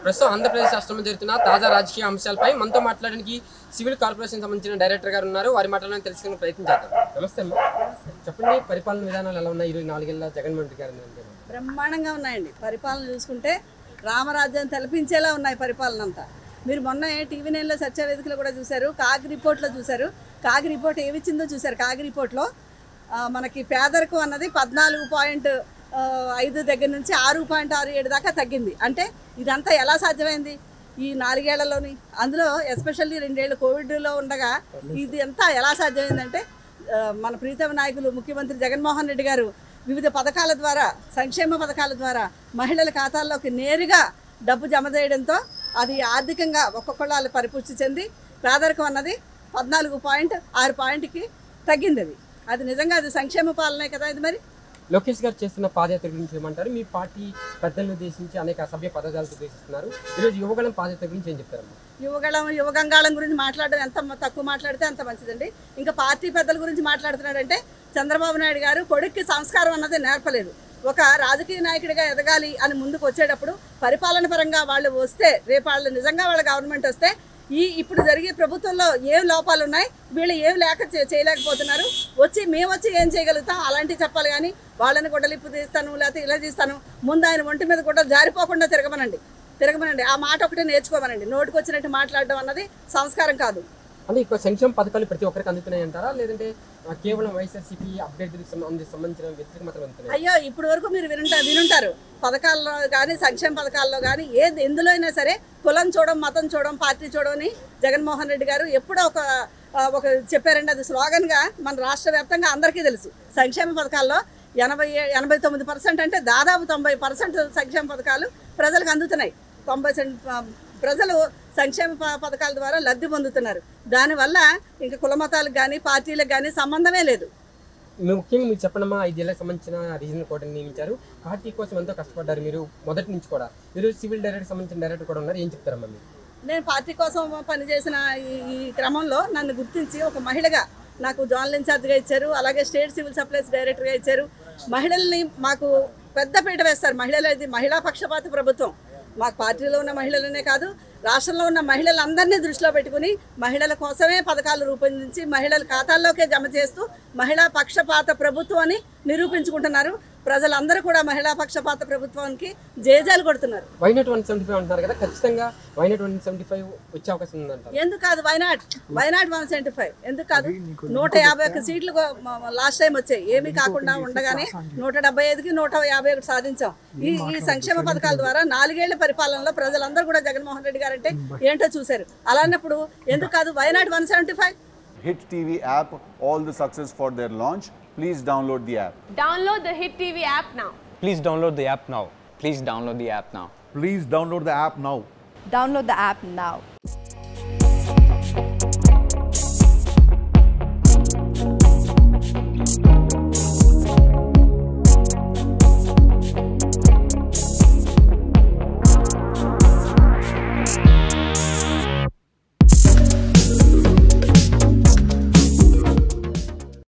ప్రస్తుతం ఆంధ్రప్రదేశ్ రాష్ట్రంలో జరుగుతున్న తాజా రాజకీయ అంశాలపై మనతో మాట్లాడడానికి సివిల్ కార్పొరేషన్ సంబంధించిన డైరెక్టర్ గారు ఉన్నారు వారి మాటలను తెలుసుకునే ప్రయత్నం చేద్దాం నమస్తే అమ్మా చెప్పండి పరిపాలన విధానాలు ఎలా ఉన్నాయి ఇరవై నాలుగేళ్ల జగన్మోహన్ రెడ్డి గారు అంటే బ్రహ్మాండంగా ఉన్నాయండి పరిపాలన చూసుకుంటే రామరాజ్యం తలపించేలా ఉన్నాయి పరిపాలన అంతా మీరు మొన్న టీవీ నైన్లో సత్య వేదికలో కూడా చూశారు కాగ్ రిపోర్ట్లో చూశారు కాగ్ రిపోర్ట్ ఏమిచ్చిందో చూశారు కాగ్ రిపోర్ట్లో ఆ, మనకి పేదరికం అన్నది పద్నాలుగు పాయింట్ ఆ, ఐదు దగ్గర నుంచి ఆరు పాయింట్ ఆరు ఏడు దాకా తగ్గింది అంటే ఇదంతా ఎలా సాధ్యమైంది ఈ నాలుగేళ్లలోని అందులో ఎస్పెషల్లీ రెండేళ్ళు కోవిడ్లో ఉండగా ఇది అంతా ఎలా సాధ్యమైందంటే ఆ, మన ప్రీతమ నాయకులు ముఖ్యమంత్రి జగన్మోహన్ రెడ్డి గారు వివిధ పథకాల ద్వారా సంక్షేమ పథకాల ద్వారా మహిళల ఖాతాల్లోకి నేరుగా డబ్బు జమ చేయడంతో అది ఆర్థికంగా ఒక్కొక్కళ్ళు వాళ్ళు పరిపుష్టి చెంది పేదరికం అన్నది పద్నాలుగు పాయింట్ ఆరు పాయింట్కి తగ్గింది అది అది నిజంగా అది సంక్షేమ పాలనే కదా ఇది మరి లోకేష్ గారు చేస్తున్న పాదయాత్ర గురించి ఏమంటారు మీ పార్టీ పెద్దలను ఉద్దేశించి అనేక సభ్య పదజాలతో ఉద్దేశిస్తున్నారు ఈరోజు యువగణం పాదయాత్ర గురించి ఏం చెప్తారమ్మా యువగళం యువగంగాళం గురించి మాట్లాడడం ఎంత మ- తక్కువ మాట్లాడితే అంత మంచిదండి ఇంకా పార్టీ పెద్దల గురించి మాట్లాడుతున్నాడంటే చంద్రబాబు నాయుడు గారు కొడుక్కి సంస్కారం అన్నది నేర్పలేదు ఒక రాజకీయ నాయకుడిగా ఎదగాలి అని ముందుకు వచ్చేటప్పుడు పరిపాలన పరంగా వాళ్ళు వస్తే రేపు వాళ్ళు నిజంగా వాళ్ళ గవర్నమెంట్ వస్తే ఈ ఇప్పుడు జరిగే ప్రభుత్వంలో ఏం లోపాలు ఉన్నాయి వీళ్ళు ఏం లేక చే- చేయలేకపోతున్నారు వచ్చి మేము వచ్చి ఏం చేయగలుగుతాం అలాంటివి చెప్పాలి కానీ వాళ్ళని గుడ్డలిప్పు తీస్తాను లేకపోతే ఇలా తీస్తాను ముందు ఆయన ఒంటి మీద గుడ్డలు జారిపోకుండా తిరగమనండి తిరగమనండి ఆ మాట ఒకటే నేర్చుకోమనండి నోటికి వచ్చినట్టు మాట్లాడడం అన్నది సంస్కారం కాదు అంటే ఇక్కడ సంక్షేమ పథకాలు ప్రతి ఒక్కరికి అందుతున్నాయి అంటారా లేదంటే ఆ, కేవలం వైఎస్ఆర్సీపీ అభ్యర్థులకు సంబంధించి సంబంధించిన వ్యక్తికి మాత్రం అందుతున్నాయి అయ్యో ఇప్పుడు వరకు మీరు వినుంటా వినుంటారు పథకాల్లో కానీ సంక్షేమ పథకాల్లో కానీ ఏది ఎందులో అయినా సరే కులం చూడడం మతం చూడడం పార్టీ చూడడం అని జగన్మోహన్ రెడ్డి గారు ఎప్పుడో ఒక ఆ, ఒక చెప్పారండి అది స్లోగన్గా మన రాష్ట్ర వ్యాప్తంగా అందరికీ తెలుసు సంక్షేమ పథకాల్లో ఎనభై ఏ- ఎనభై తొమ్మిది పర్సెంట్ అంటే దాదాపు తొంభై పర్సెంట్ సంక్షేమ పథకాలు ప్రజలకు అందుతున్నాయి తొంభై సెంట్ ఆ, ప్రజలు సంక్షేమ ప- పథకాల ద్వారా లబ్ధి పొందుతున్నారు దానివల్ల ఇంకా కుల మతాలకు కానీ పార్టీలకు కానీ సంబంధమే లేదు మీరు ముఖ్యంగా మీరు చెప్పండమ్మా ఐదేళ్లకు సంబంధించిన రీజనల్ కోర్టుని నియమించారు పార్టీ కోసం ఎంతో కష్టపడ్డారు మీరు మొదటి నుంచి కూడా మీరు సివిల్ డైరెక్టర్ సంబంధించిన డైరెక్టర్ కూడా ఉన్నారు ఏం చెప్తారమ్మా మీరు నేను పార్టీ కోసం పనిచేసిన ఈ ఈ క్రమంలో నన్ను గుర్తించి ఒక మహిళగా నాకు జోనల్ ఇన్ఛార్జ్గా ఇచ్చారు అలాగే స్టేట్ సివిల్ సప్లైస్ డైరెక్టర్గా ఇచ్చారు మహిళల్ని మాకు పెద్ద పీట వేస్తారు మహిళలు ఇది మహిళా పక్షపాత ప్రభుత్వం మాకు పార్టీలో ఉన్న మహిళలనే కాదు రాష్ట్రంలో ఉన్న మహిళలందరినీ దృష్టిలో పెట్టుకుని మహిళల కోసమే పథకాలు రూపొందించి మహిళల ఖాతాల్లోకే జమ చేస్తూ మహిళా పక్షపాత ప్రభుత్వం అని నిరూపించుకుంటున్నారు ప్రజలందరూ కూడా మహిళా పక్షపాత ప్రభుత్వానికి జేజాలు కొడుతున్నారు వైనాట్ వన్ సెవెంటీ ఫైవ్ అంటున్నారు కదా ఖచ్చితంగా వైనాట్ వన్ సెవెంటీ ఫైవ్ వచ్చే అవకాశం ఉందంటారు ఎందుకు కాదు why not why not one seventy five ఎందుకు కాదు నూట యాభై ఒక్క సీట్లు లాస్ట్ టైం వచ్చాయి ఏమీ కాకుండా ఉండగానే నూట డెబ్బై ఐదుకి నూట యాభై ఒకటి సాధించాం ఈ ఈ సంక్షేమ పథకాల ద్వారా నాలుగేళ్ల పరిపాలనలో ప్రజలందరూ కూడా జగన్మోహన్ రెడ్డి గారు అంటే ఏంటో చూశారు అలాన్నప్పుడు ఎందుకు కాదు why not one seventy five Hit TV app all the success for their launch. Please download the app. Download the Hit TV app now. Please download the app now. Please download the app now. Please download the app now. Download the app now.